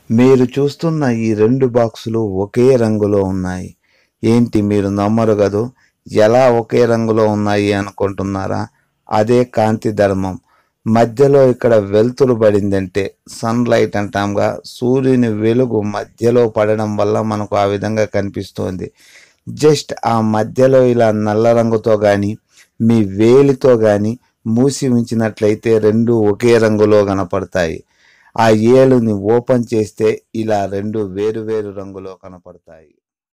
మీరు చూస్తున్న ఈ రెండు బాక్సులు ఒకే రంగులో ఉన్నాయి ఏంటి మీరు నమ్మరు కదూ ఎలా ఒకే రంగులో ఉన్నాయి అనుకుంటున్నారా అదే కాంతి ధర్మం మధ్యలో ఇక్కడ వెలుతురు పడిందంటే సన్ లైట్ అంటాంగా సూర్యుని వెలుగు మధ్యలో పడడం వల్ల మనకు ఆ విధంగా కనిపిస్తోంది జస్ట్ ఆ మధ్యలో ఇలా నల్ల రంగుతో కానీ మీ వేలితో కానీ మూసి ఉంచినట్లయితే రెండు ఒకే రంగులో కనపడతాయి ఆ ఏలుని ఓపెన్ చేస్తే ఇలా రెండు వేరు వేరు రంగులో కనపడతాయి